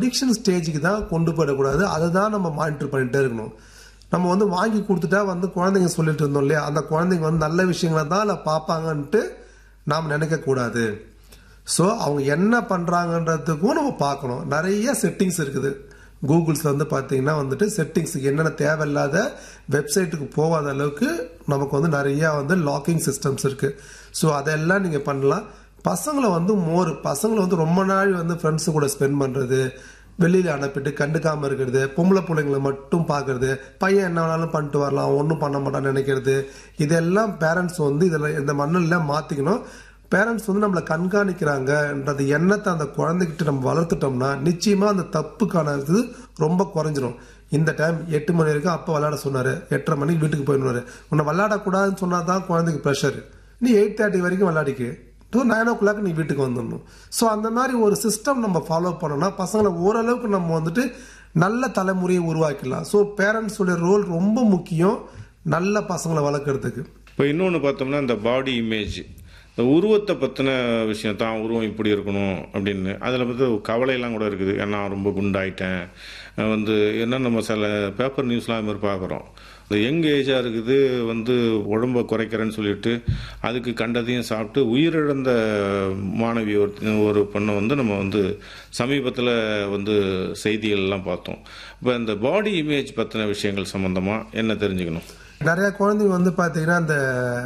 addiction ஸ்டேஜுக்கு தான் கொண்டு போயிடக்கூடாது அதை தான் நம்ம மானிட்டர் பண்ணிட்டே இருக்கணும் நம்ம வந்து வாங்கி கொடுத்துட்டா வந்து குழந்தைங்க சொல்லிட்டு இருந்தோம் இல்லையா அந்த குழந்தைங்க வந்து நல்ல விஷயங்களை தான் அதில் பார்ப்பாங்கன்ட்டு நாம் நினைக்கக்கூடாது ஸோ அவங்க என்ன பண்ணுறாங்கன்றதுக்கும் நம்ம பார்க்கணும் நிறைய செட்டிங்ஸ் இருக்குது கூகுள்ஸில் வந்து பார்த்தீங்கன்னா வந்துட்டு செட்டிங்ஸுக்கு என்னென்ன தேவையில்லாத வெப்சைட்டுக்கு போகாத அளவுக்கு நமக்கு வந்து நிறையா வந்து லாக்கிங் சிஸ்டம்ஸ் இருக்குது ஸோ அதெல்லாம் நீங்கள் பண்ணலாம் பசங்களை வந்து மோர் பசங்களை வந்து ரொம்ப நாள் வந்து ஃப்ரெண்ட்ஸு கூட ஸ்பெண்ட் பண்ணுறது வெளியில் அனுப்பிட்டு கண்டுக்காமல் இருக்கிறது பொம்பளை பிள்ளைங்களை மட்டும் பார்க்கறது பையன் என்ன வேணாலும் பண்ணிட்டு வரலாம் ஒன்றும் பண்ண மாட்டான்னு நினைக்கிறது இதெல்லாம் பேரண்ட்ஸ் வந்து இதில் இந்த மண்ணில் மாற்றிக்கணும் பேரண்ட்ஸ் வந்து நம்மளை கண்காணிக்கிறாங்கன்றது எண்ணத்தை அந்த குழந்தைகிட்ட நம்ம வளர்த்துட்டோம்னா நிச்சயமா அந்த தப்புக்கான இது ரொம்ப குறைஞ்சிரும் இந்த டைம் எட்டு மணி வரைக்கும் அப்பா விளையாட சொன்னாரு எட்டரை மணிக்கு வீட்டுக்கு போயிடுவாரு உன்னை விளையாடக்கூடாதுன்னு சொன்னா தான் குழந்தைக்கு ப்ரெஷர் நீ எயிட் தேர்ட்டி வரைக்கும் விளையாடிக்கு டூ நைன் ஓ கிளாக் நீ வீட்டுக்கு வந்துடணும் ஸோ அந்த மாதிரி ஒரு சிஸ்டம் நம்ம ஃபாலோ பண்ணோம்னா பசங்களை ஓரளவுக்கு நம்ம வந்துட்டு நல்ல தலைமுறையை உருவாக்கிடலாம் ஸோ பேரண்ட்ஸோட ரோல் ரொம்ப முக்கியம் நல்ல பசங்களை வளர்க்கறதுக்கு இப்போ இன்னொன்று பார்த்தோம்னா இந்த பாடி இமேஜ் இந்த உருவத்தை பற்றின விஷயம் தான் உருவம் இப்படி இருக்கணும் அப்படின்னு அதில் வந்து கவலையெல்லாம் கூட இருக்குது ஏன்னா ரொம்ப குண்டாயிட்டேன் அஹ் வந்து என்ன நம்ம சில பேப்பர் நியூஸ்லாம் அது மாதிரி பார்க்குறோம் இந்த யங் ஏஜாக இருக்குது வந்து உடம்பை குறைக்கிறேன்னு சொல்லிட்டு அதுக்கு கண்டதையும் சாப்பிட்டு உயிரிழந்த மாணவி ஒரு ஒரு பெண்ணை வந்து நம்ம வந்து சமீபத்தில் வந்து செய்திகள்லாம் பார்த்தோம் இப்போ இந்த பாடி இமேஜ் பற்றின விஷயங்கள் சம்மந்தமாக என்ன தெரிஞ்சுக்கணும் நிறைய குழந்தைங்க வந்து பார்த்தீங்கன்னா அந்த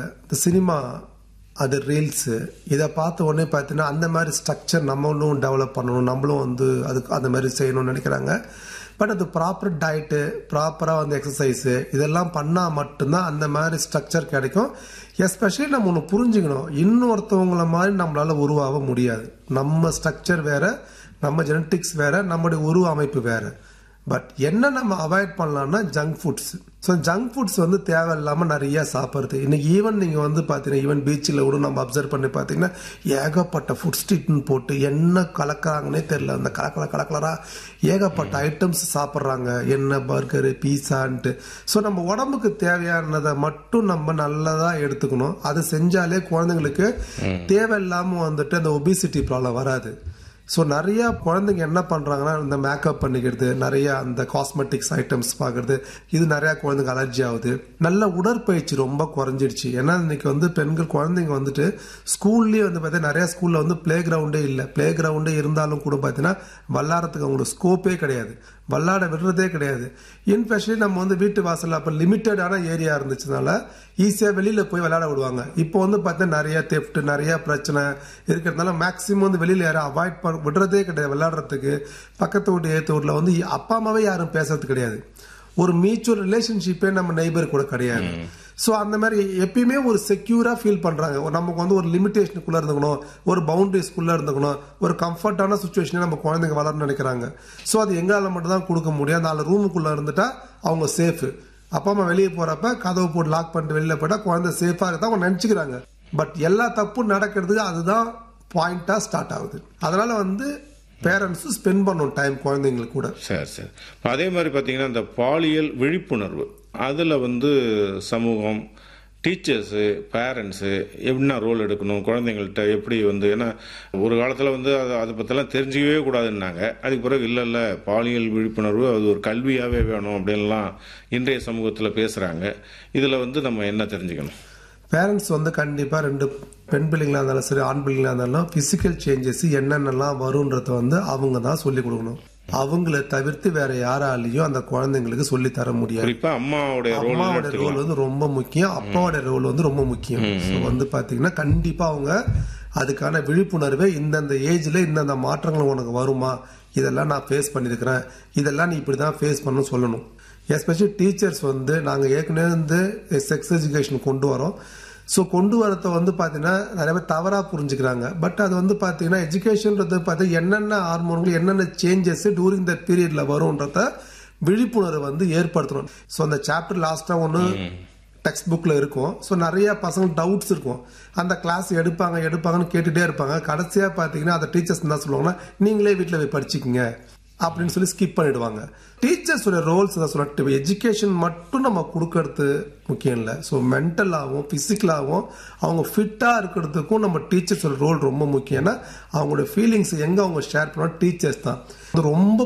சினிமா அது ரீல்ஸு இதை பார்த்த உடனே பார்த்தீங்கன்னா அந்த மாதிரி ஸ்ட்ரக்சர் நம்மளும் டெவலப் பண்ணணும் நம்மளும் வந்து அதுக்கு அந்த மாதிரி செய்யணும்னு நினைக்கிறாங்க பட் அது ப்ராப்பர் டயட்டு ப்ராப்பராக வந்து எக்ஸசைஸு இதெல்லாம் பண்ணால் மட்டும்தான் அந்த மாதிரி ஸ்ட்ரக்சர் கிடைக்கும் எஸ்பெஷலி நம்ம ஒன்று புரிஞ்சுக்கணும் இன்னொருத்தவங்கள மாதிரி நம்மளால உருவாக முடியாது நம்ம ஸ்ட்ரக்சர் வேற நம்ம ஜெனட்டிக்ஸ் வேற நம்முடைய உருவ அமைப்பு வேற பட் என்ன நம்ம அவாய்ட் பண்ணலாம்னா junk foods so junk foods வந்து தேவையில்லாமல் நிறைய சாப்பிட்றது இன்னைக்கு ஈவன் நீங்கள் வந்து பார்த்தீங்கன்னா ஈவன் பீச்சில் கூட நம்ம அப்சர்வ் பண்ணி பார்த்தீங்கன்னா ஏகப்பட்ட ஃபுட் ஸ்ட்ரீட்னு போட்டு என்ன கலக்குறாங்கன்னே தெரியல அந்த கலக்கல கலக்கலராக ஏகப்பட்ட ஐட்டம்ஸ் சாப்பிட்றாங்க என்ன பர்கரு பீஸான்ட்டு ஸோ நம்ம உடம்புக்கு தேவையானதை மட்டும் நம்ம நல்லதாக எடுத்துக்கணும் அதை செஞ்சாலே குழந்தைங்களுக்கு தேவையில்லாமல் வந்துட்டு அந்த ஒபிசிட்டி ப்ராப்ளம் வராது ஸோ நிறைய குழந்தைங்க என்ன பண்றாங்கன்னா இந்த மேக்கப் பண்ணிக்கிறது நிறைய அந்த காஸ்மெட்டிக்ஸ் ஐட்டம்ஸ் பார்க்கறது இது நிறைய குழந்தைங்க அலர்ஜி ஆகுது நல்ல உடற்பயிற்சி ரொம்ப குறைஞ்சிடுச்சு ஏன்னா இன்னைக்கு வந்து பெண்கள் குழந்தைங்க வந்துட்டு ஸ்கூல்லயே வந்து பார்த்தீங்கன்னா நிறைய ஸ்கூல்ல வந்து பிளே கிரவுண்டே இல்லை பிளே கிரவுண்டே இருந்தாலும் கூட பார்த்தீங்கன்னா விளாட்றதுக்கு அவங்களுக்கு ஸ்கோப்பே கிடையாது விளாட விடுறதே கிடையாது இன்ஸ்பெஷலி நம்ம வந்து வீட்டு வாசல்ல அப்போ லிமிட்டடான ஏரியா இருந்துச்சுனால ஈஸியாக வெளியில் போய் விளையாட விடுவாங்க இப்போ வந்து பார்த்தீங்கன்னா நிறைய தெஃப்ட் நிறைய பிரச்சனை இருக்கிறதுனால மேக்ஸிமம் வந்து வெளியில் யாரும் அவாய்ட் பண்ண விடுறதே கிடையாது விளையாடுறதுக்கு பக்கத்து வீட்டு ஏற்ற வீட்டில் வந்து அப்பா அம்மாவே யாரும் பேசுறது கிடையாது ஒரு மியூச்சுவல் ரிலேஷன்ஷிப்பே நம்ம நெய்பர் கூட கிடையாது ஸோ அந்த மாதிரி எப்பயுமே ஒரு செக்யூரா ஃபீல் பண்றாங்க ஒரு நமக்கு வந்து ஒரு லிமிடேஷனுக்குள்ள இருந்துக்கணும் ஒரு பவுண்டரிஸ்குள்ள இருந்துக்கணும் ஒரு கம்ஃபர்டான சுச்சுவேஷன் நம்ம குழந்தைங்க வளரணும்னு நினைக்கிறாங்க ஸோ அது எங்களால் மட்டும் தான் கொடுக்க முடியும் நாலு ரூமுக்குள்ள இருந்துட்டா அவங்க சேஃப் அப்பா அம்மா வெளியே போறப்ப கதவு போட்டு லாக் பண்ணிட்டு வெளியில போயிட்டா குழந்தை சேஃபா இருக்கா அவங்க நினைச்சுக்கிறாங்க பட் எல்லா தப்பும் நடக்கிறதுக்கு அதுதான் பாயிண்டா ஸ்டார்ட் ஆகுது அதனால வந்து பேரண்ட்ஸ் ஸ்பெண்ட் பண்ணும் டைம் குழந்தைங்களுக்கு கூட சரி சரி இப்போ அதே மாதிரி பார்த்தீங்கன்னா இந்த பாலியல் விழிப்புணர்வு அதில் வந்து சமூகம் டீச்சர்ஸு பேரண்ட்ஸு என்ன ரோல் எடுக்கணும் குழந்தைங்கள்ட்ட எப்படி வந்து ஏன்னா ஒரு காலத்தில் வந்து அது அதை பற்றிலாம் தெரிஞ்சிக்கவே கூடாதுன்னாங்க அதுக்கு பிறகு இல்லை இல்லை பாலியல் விழிப்புணர்வு அது ஒரு கல்வியாகவே வேணும் அப்படின்லாம் இன்றைய சமூகத்தில் பேசுகிறாங்க இதில் வந்து நம்ம என்ன தெரிஞ்சுக்கணும் பேரண்ட்ஸ் வந்து கண்டிப்பா ரெண்டு பெண் பிள்ளைங்களா இருந்தாலும் சரி ஆண் பிள்ளைங்களா இருந்தாலும் பிசிக்கல் சேஞ்சஸ் என்னென்னலாம் வரும்ன்றத வந்து அவங்க தான் சொல்லி கொடுக்கணும் அவங்கள தவிர்த்து வேற யாராலையும் அந்த குழந்தைங்களுக்கு சொல்லி தர முடியாது குறிப்பாக அம்மாவுடைய ரோல் அம்மாவோட ரோல் வந்து ரொம்ப முக்கியம் அப்பாவோட ரோல் வந்து ரொம்ப முக்கியம் ஸோ வந்து பாத்தீங்கன்னா கண்டிப்பா அவங்க அதுக்கான விழிப்புணர்வை இந்தந்த ஏஜ்ல இந்தந்த மாற்றங்கள் உனக்கு வருமா இதெல்லாம் நான் ஃபேஸ் பண்ணியிருக்கிறேன் இதெல்லாம் நீ இப்படி தான் ஃபேஸ் பண்ணணும் சொல்லணும் எஸ்பெஷலி டீச்சர்ஸ் வந்து நாங்கள் ஏற்கனவே வந்து செக்ஸ் எஜுகேஷன் கொண்டு வரோம் ஸோ கொண்டு வரத வந்து பார்த்தீங்கன்னா நிறைய பேர் தவறாக புரிஞ்சுக்கிறாங்க பட் அது வந்து பார்த்தீங்கன்னா எஜுகேஷன்ன்றது பார்த்தா என்னென்ன ஹார்மோன்கள் என்னென்ன சேஞ்சஸ் டூரிங் த பீரியட்ல வரும்ன்றத விழிப்புணர்வு வந்து ஏற்படுத்தணும் ஸோ அந்த சாப்டர் லாஸ்ட்டாக ஒன்று டெக்ஸ்ட் புக்கில் இருக்கும் ஸோ நிறைய பசங்க டவுட்ஸ் இருக்கும் அந்த கிளாஸ் எடுப்பாங்க எடுப்பாங்கன்னு கேட்டுட்டே இருப்பாங்க கடைசியாக பார்த்தீங்கன்னா அந்த டீச்சர்ஸ் என்ன சொல்லுவாங்கன்னா நீங்களே வீட்டில் போய் படிச்சுக்கிங்க அப்படின்னு சொல்லி ஸ்கிப் பண்ணிடுவாங்க டீச்சர்ஸோட ரோல்ஸ் தான் சொல்லிட்டு எஜுகேஷன் மட்டும் நம்ம கொடுக்கறது முக்கியம் இல்லை ஸோ மென்டலாகவும் ஃபிசிக்கலாகவும் அவங்க ஃபிட்டாக இருக்கிறதுக்கும் நம்ம டீச்சர்ஸோட ரோல் ரொம்ப முக்கியம் ஏன்னா அவங்களோட ஃபீலிங்ஸ் எங்கே அவங்க ஷேர் பண்ணால் டீச்சர்ஸ் தான் அது ரொம்ப